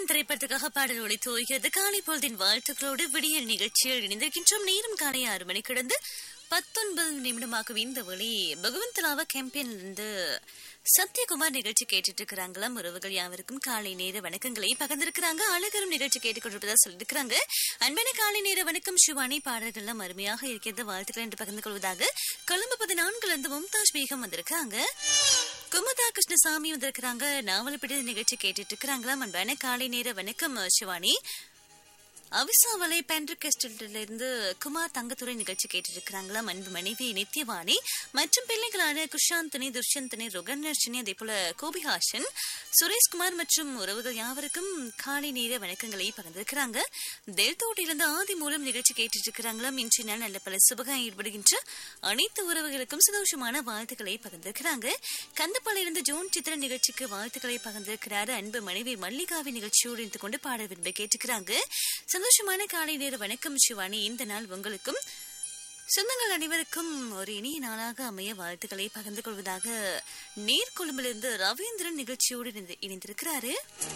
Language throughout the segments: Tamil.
திரைப்படத்துக்காக பாடல் ஒளித்து ஓய்கிறது காலை பொழுதின் வாழ்த்துக்களோடு விடியல் நிகழ்ச்சியில் இணைந்திருக்கின்றோம் நேரம் காலை ஆறு மணி கிடந்து பத்தொன்பது நிமிடமாகும் இந்த வழி பகவந்தலாவ கேம்பியன்ல இருந்து சத்யகுமார் நிகழ்ச்சி கேட்டுட்டு இருக்கிறாங்களாம் உறவுகள் யாவருக்கும் காலை நேர வணக்கங்களை பகிர்ந்திருக்கிறாங்க அழகரும் நிகழ்ச்சி கேட்டுக்கொண்டிருப்பதா சொல்லியிருக்கிறாங்க அன்பான காலை நேர வணக்கம் சிவானி பாடல்கள்லாம் அருமையாக இருக்கிறது வாழ்த்துக்கள் என்று பகிர்ந்து கொள்வதாக கொழும்பு பதினான்குல இருந்து மும்தாஜ் பேகம் வந்திருக்காங்க குமுதா கிருஷ்ணசாமி வந்திருக்கிறாங்க நாவல் பிடி நிகழ்ச்சி கேட்டுட்டு இருக்கிறாங்களாம் அன்பான காலை நேர வணக்கம் சிவானி அவிசாவளை பென்ட்ரிகெஸ்டில இருந்து குமார் தங்கத்துறை நிகழ்ச்சி கேட்டு இருக்கிறாங்களாம் அன்பு மனைவி நித்யவாணி மற்றும் பிள்ளைகளான குஷாந்தனி துஷ்யந்தனி ருகன்ஷினி அதே போல கோபிஹாசன் சுரேஷ்குமார் மற்றும் உறவுகள் யாவருக்கும் காலை நேர வணக்கங்களை பகிர்ந்திருக்கிறாங்க தெல்தோட்டிலிருந்து ஆதி மூலம் நிகழ்ச்சி கேட்டுட்டு இருக்கிறாங்களாம் இன்றைய நாள் நல்ல பல சுபகம் ஈடுபடுகின்ற அனைத்து உறவுகளுக்கும் சந்தோஷமான வாழ்த்துக்களை பகிர்ந்திருக்கிறாங்க கந்தப்பாளையிலிருந்து ஜோன் சித்திர நிகழ்ச்சிக்கு வாழ்த்துக்களை பகிர்ந்திருக்கிறாரு அன்பு மனைவி மல்லிகாவின் நிகழ்ச்சியோடு இருந்து கொண்டு பாடல் விரும்பி கேட்டுக்கிறாங்க சந்தோஷமான காலை நேர வணக்கம் சிவானி இந்த நாள் உங்களுக்கும் சொந்தங்கள் அனைவருக்கும் ஒரு இனிய நாளாக அமைய வாழ்த்துக்களை பகிர்ந்து கொள்வதாக நீர்கொழும்பிலிருந்து ரவீந்திரன் நிகழ்ச்சியோடு இணைந்து- இணைந்திருக்கிறாரு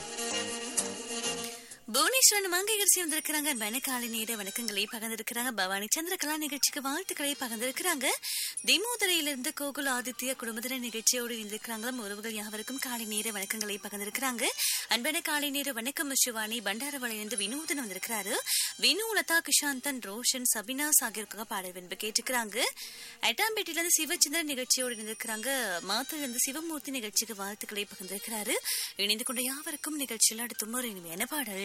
புவனேஸ்வரன் மங்கையரசி வந்திருக்கிறாங்க அன்பான காலை நேர வணக்கங்களை பகிர்ந்திருக்கிறாங்க பவானி சந்திரகலா நிகழ்ச்சிக்கு வாழ்த்துக்களை பகிர்ந்திருக்கிறாங்க திமுதரையிலிருந்து கோகுல் ஆதித்ய குடும்பத்தின நிகழ்ச்சியோடு இணைந்திருக்கிறாங்களும் உறவுகள் யாவருக்கும் காலை நேர வணக்கங்களை பகிர்ந்திருக்கிறாங்க அன்பான காலை நேர வணக்கம் சிவானி பண்டாரவளையிலிருந்து வினோதன் வந்திருக்கிறாரு வினு லதா கிஷாந்தன் ரோஷன் சபினா சாகிருக்காக பாடல் விரும்பி கேட்டுக்கிறாங்க எட்டாம்பேட்டிலிருந்து சிவச்சந்திரன் நிகழ்ச்சியோடு இணைந்திருக்கிறாங்க மாத்திலிருந்து சிவமூர்த்தி நிகழ்ச்சிக்கு வாழ்த்துக்களை பகிர்ந்திருக்கிறாரு இணைந்து கொண்ட யாவருக்கும் நிகழ்ச்சியில் அடுத்தும் ஒரு இனிமையான பாடல்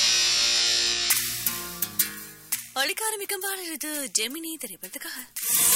ஒழிக்க ஆரம்பிக்கும் பாடல் இது ஜெமினி திரைப்படத்துக்காக